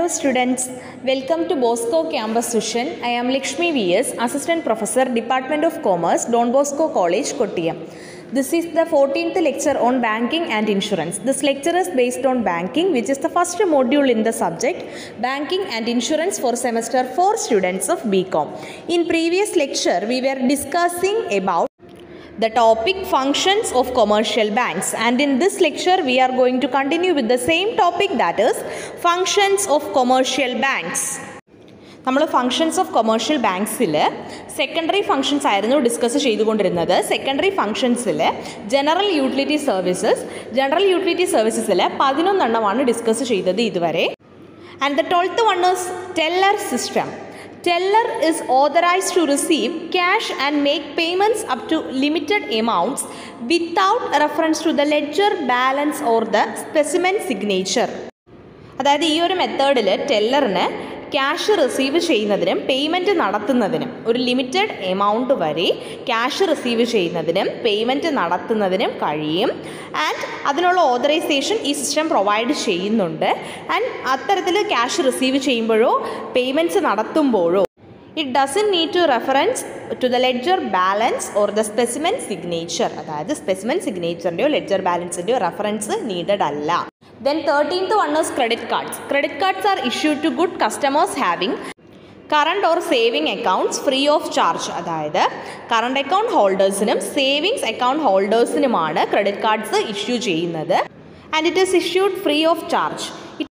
Hello students, welcome to Bosco Campus Session. I am Lakshmi VS, Assistant Professor, Department of Commerce, Don Bosco College, Kottayam. This is the 14th lecture on banking and insurance. This lecture is based on banking, which is the first module in the subject banking and insurance for semester 4 students of BCom. In previous lecture, we were discussing about the topic functions of commercial banks and in this lecture we are going to continue with the same topic that is functions of commercial banks നമ്മൾ functions of കൊമേഴ്ഷ്യൽ ബാങ്ക്സിൽ secondary functions ആയിരുന്നു discuss ചെയ്തുകൊണ്ടിരുന്നത് secondary ഫങ്ഷൻസിൽ general utility services general utility സർവീസസിൽ പതിനൊന്നെണ്ണമാണ് discuss ചെയ്തത് ഇതുവരെ and the twelfth one is teller system Teller is authorized to receive cash and make payments up to limited amounts without reference to the ledger balance or the specimen signature. അതായത് ഈ ഒരു മെത്തേഡിൽ ടെല്ലറിന് cash receive ചെയ്യുന്നതിനും payment നടത്തുന്നതിനും ഒരു limited amount വരെ cash receive ചെയ്യുന്നതിനും പേയ്മെൻറ്റ് നടത്തുന്നതിനും കഴിയും ആൻഡ് അതിനുള്ള ഓതറൈസേഷൻ ഈ സിസ്റ്റം പ്രൊവൈഡ് ചെയ്യുന്നുണ്ട് ആൻഡ് അത്തരത്തിൽ ക്യാഷ് റിസീവ് ചെയ്യുമ്പോഴോ പേയ്മെൻറ്റ്സ് നടത്തുമ്പോഴോ it doesn't need to reference to the ledger balance or the specimen signature അതായത് സ്പെസിമെൻ സിഗ്നേച്ചറിൻ്റെയോ ലെഡ്ജർ ബാലൻസിൻ്റെയോ റെഫറൻസ് നീഡഡ് അല്ല then thirteenth one is credit cards credit cards are issued to good customers having current or saving accounts free of charge അതായത് current account ഹോൾഡേഴ്സിനും savings account ഹോൾഡേഴ്സിനുമാണ് credit cards issue ചെയ്യുന്നത് and it is issued free of charge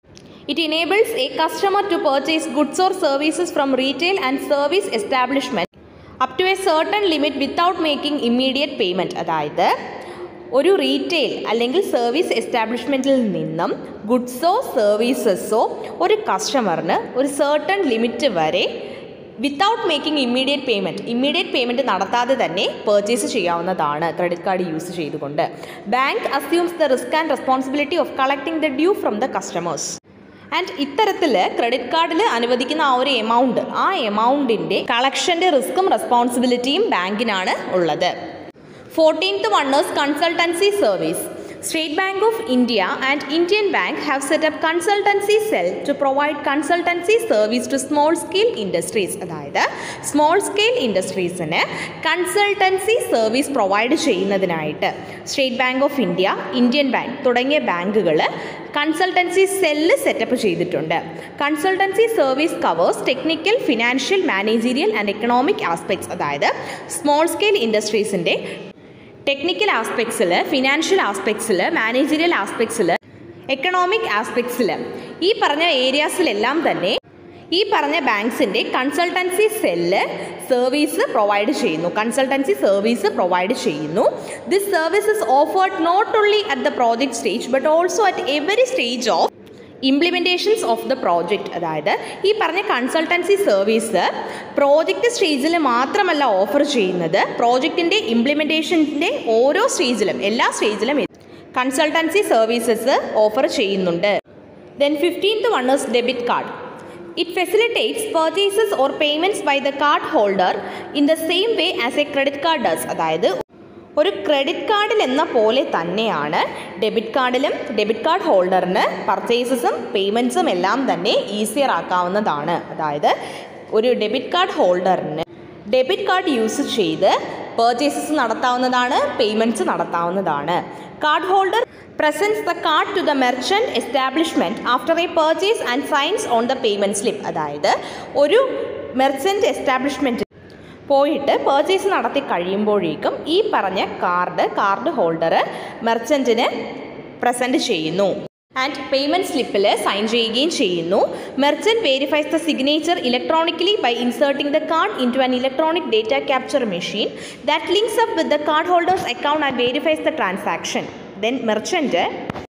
It enables a customer to purchase goods or services from retail and service establishment up to a certain limit without making immediate payment അതായത് ഒരു retail അല്ലെങ്കിൽ service എസ്റ്റാബ്ലിഷ്മെൻറ്റിൽ നിന്നും ഗുഡ്സോ സർവീസസോ ഒരു കസ്റ്റമറിന് ഒരു certain limit വരെ without making immediate payment immediate payment നടത്താതെ തന്നെ പർച്ചേസ് ചെയ്യാവുന്നതാണ് ക്രെഡിറ്റ് കാർഡ് യൂസ് ചെയ്തുകൊണ്ട് bank assumes the risk and responsibility of collecting the due from the customers and ഇത്തരത്തിൽ ക്രെഡിറ്റ് കാർഡിൽ അനുവദിക്കുന്ന ആ ഒരു എമൗണ്ട് ആ എമൗണ്ടിൻ്റെ കളക്ഷൻ്റെ റിസ്ക്കും റെസ്പോൺസിബിലിറ്റിയും ബാങ്കിനാണ് ഉള്ളത് fourteenth one is consultancy service State Bank of India and Indian Bank have set up consultancy cell to provide consultancy service to small scale industries അതായത് സ്മോൾ സ്കെയിൽ ഇൻഡസ്ട്രീസിന് കൺസൾട്ടൻസി സർവീസ് പ്രൊവൈഡ് ചെയ്യുന്നതിനായിട്ട് State Bank of India Indian Bank തുടങ്ങിയ ബാങ്കുകൾ consultancy cell set up ചെയ്തിട്ടുണ്ട് consultancy service covers technical financial managerial and economic aspects അതായത് small scale ഇൻഡസ്ട്രീസിൻ്റെ technical ആസ്പെക്ട്സിൽ financial ആസ്പെക്ട്സിൽ മാനേജീരിയൽ ആസ്പെക്ട്സിൽ എക്കണോമിക് ആസ്പെക്ട്സിൽ ഈ പറഞ്ഞ ഏരിയാസിലെല്ലാം തന്നെ ഈ പറഞ്ഞ ബാങ്ക്സിൻ്റെ കൺസൾട്ടൻസി സെല്ല് സർവീസ് പ്രൊവൈഡ് ചെയ്യുന്നു കൺസൾട്ടൻസി സർവീസ് പ്രൊവൈഡ് ചെയ്യുന്നു this service is offered not only at the project stage but also at every stage of implementations of the project അതായത് ഈ പറഞ്ഞ കൺസൾട്ടൻസി സർവീസ് പ്രോജക്റ്റ് സ്റ്റേജിൽ മാത്രമല്ല ഓഫർ ചെയ്യുന്നത് പ്രോജക്റ്റിൻ്റെ ഇംപ്ലിമെൻറ്റേഷൻ്റെ ഓരോ സ്റ്റേജിലും എല്ലാ സ്റ്റേജിലും കൺസൾട്ടൻസി സർവീസസ് ഓഫർ ചെയ്യുന്നുണ്ട് then fifteenth one is debit card it facilitates purchases or payments by the card holder in the same way as a credit card does അതായത് ഒരു ക്രെഡിറ്റ് കാർഡിൽ എന്ന പോലെ തന്നെയാണ് ഡെബിറ്റ് കാർഡിലും ഡെബിറ്റ് കാർഡ് ഹോൾഡറിന് പർച്ചേസസും പേയ്മെൻറ്റ്സും എല്ലാം തന്നെ ഈസിയർ ആക്കാവുന്നതാണ് അതായത് ഒരു ഡെബിറ്റ് കാർഡ് ഹോൾഡറിന് ഡെബിറ്റ് കാർഡ് യൂസ് ചെയ്ത് പർച്ചേസസ് നടത്താവുന്നതാണ് പേയ്മെൻറ്റ്സ് നടത്താവുന്നതാണ് card holder presents the card to the merchant establishment after a purchase and signs on the payment slip അതായത് ഒരു മെർച്ചൻറ്റ് എസ്റ്റാബ്ലിഷ്മെൻറ്റ് പോയിട്ട് പർച്ചേസ് നടത്തി കഴിയുമ്പോഴേക്കും ഈ പറഞ്ഞ കാർഡ് കാർഡ് ഹോൾഡർ മെർച്ചൻറ്റിന് പ്രസൻറ്റ് ചെയ്യുന്നു ആൻഡ് പേയ്മെൻറ്റ് സ്ലിപ്പിൽ സൈൻ ചെയ്യുകയും ചെയ്യുന്നു merchant വേരിഫൈസ് the signature electronically by inserting the card in to an electronic data capture machine that links up with the card holders account and വേരിഫൈസ് the transaction then merchant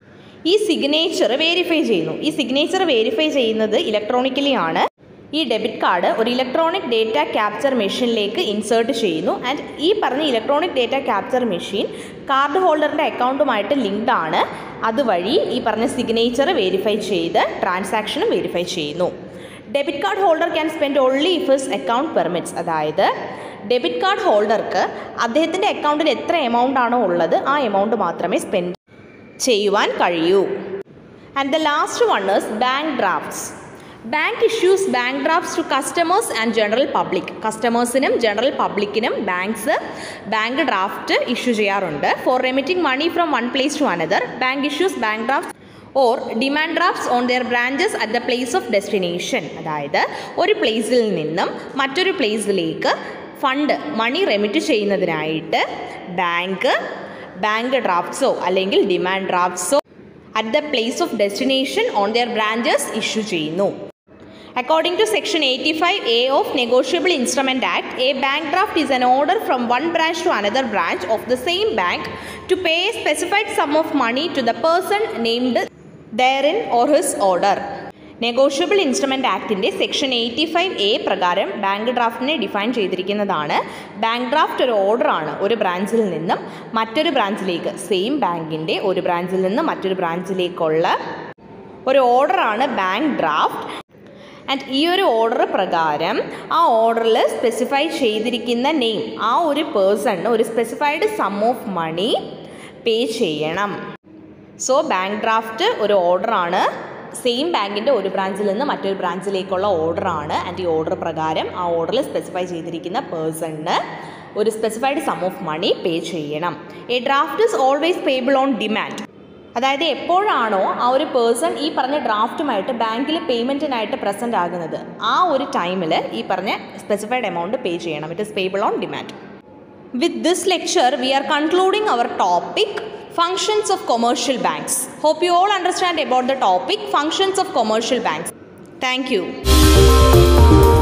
ഈ signature verify ചെയ്യുന്നു ഈ signature verify ചെയ്യുന്നത് electronically ആണ് ഈ debit card ഒരു electronic data capture മെഷീനിലേക്ക് insert ചെയ്യുന്നു and ഈ പറഞ്ഞ electronic data capture machine card ഹോൾഡറിൻ്റെ അക്കൗണ്ടുമായിട്ട് ലിങ്ക്ഡ് ആണ് അതുവഴി ഈ പറഞ്ഞ സിഗ്നേച്ചർ വെരിഫൈ ചെയ്ത് ട്രാൻസാക്ഷനും വെരിഫൈ ചെയ്യുന്നു debit card holder can spend only if his account permits അതായത് ഡെബിറ്റ് കാർഡ് ഹോൾഡർക്ക് അദ്ദേഹത്തിൻ്റെ അക്കൗണ്ടിൽ എത്ര എമൗണ്ട് ആണോ ഉള്ളത് ആ എമൗണ്ട് മാത്രമേ സ്പെൻഡ് ചെയ്യുവാൻ കഴിയൂ and the last one is bank drafts bank issues bank drafts to customers and general public കസ്റ്റമേഴ്സിനും ജനറൽ പബ്ലിക്കിനും ബാങ്ക്സ് ബാങ്ക് ഡ്രാഫ്റ്റ് ഇഷ്യൂ ചെയ്യാറുണ്ട് for remitting money from one place to another bank issues bank draft or demand drafts on their branches at the place of destination അതായത് ഒരു പ്ലേസിൽ നിന്നും മറ്റൊരു പ്ലേസിലേക്ക് ഫണ്ട് മണി റെമിറ്റ് ചെയ്യുന്നതിനായിട്ട് ബാങ്ക് ബാങ്ക് ഡ്രാഫ്റ്റ്സോ അല്ലെങ്കിൽ ഡിമാൻഡ് ഡ്രാഫ്റ്റ്സോ at the place of destination on their branches issue ചെയ്യുന്നു According to section 85A of Negotiable Instrument Act, a bank draft is an order from one branch to another branch of the same bank to pay a specified sum of money to the person named therein or his order. Negotiable instrument ആക്ടിൻ്റെ section eighty five A പ്രകാരം bank ഡ്രാഫ്റ്റിനെ define ചെയ്തിരിക്കുന്നതാണ് bank draft ഒരു ഓർഡറാണ് ഒരു ബ്രാഞ്ചിൽ നിന്നും മറ്റൊരു ബ്രാഞ്ചിലേക്ക് സെയിം ബാങ്കിൻ്റെ ഒരു ബ്രാഞ്ചിൽ നിന്ന് മറ്റൊരു ബ്രാഞ്ചിലേക്കുള്ള ഒരു ഓർഡറാണ് ബാങ്ക് ഡ്രാഫ്റ്റ് ആൻഡ് ഈ ഒരു ഓർഡർ പ്രകാരം ആ ഓർഡറിൽ സ്പെസിഫൈ ചെയ്തിരിക്കുന്ന നെയിം ആ ഒരു പേഴ്സണിന് ഒരു specified sum of money pay ചെയ്യണം സോ ബാങ്ക് ഡ്രാഫ്റ്റ് ഒരു ഓർഡറാണ് സെയിം ബാങ്കിൻ്റെ ഒരു ബ്രാഞ്ചിൽ നിന്ന് മറ്റൊരു ബ്രാഞ്ചിലേക്കുള്ള ഓർഡറാണ് ആൻഡ് ഈ ഓർഡർ പ്രകാരം ആ ഓർഡറിൽ സ്പെസിഫൈ ചെയ്തിരിക്കുന്ന പേഴ്സണിന് ഒരു specified sum of money pay ചെയ്യണം a draft is always payable on demand അതായത് എപ്പോഴാണോ ആ ഒരു പേഴ്സൺ ഈ പറഞ്ഞ ഡ്രാഫ്റ്റുമായിട്ട് ബാങ്കിൽ പേയ്മെൻറ്റിനായിട്ട് പ്രസൻ്റ് ആകുന്നത് ആ ഒരു ടൈമിൽ ഈ പറഞ്ഞ സ്പെസിഫൈഡ് എമൗണ്ട് പേ ചെയ്യണം it is payable on demand with this lecture we are concluding our topic functions of commercial banks. Hope you all understand about the topic functions of commercial banks. Thank you.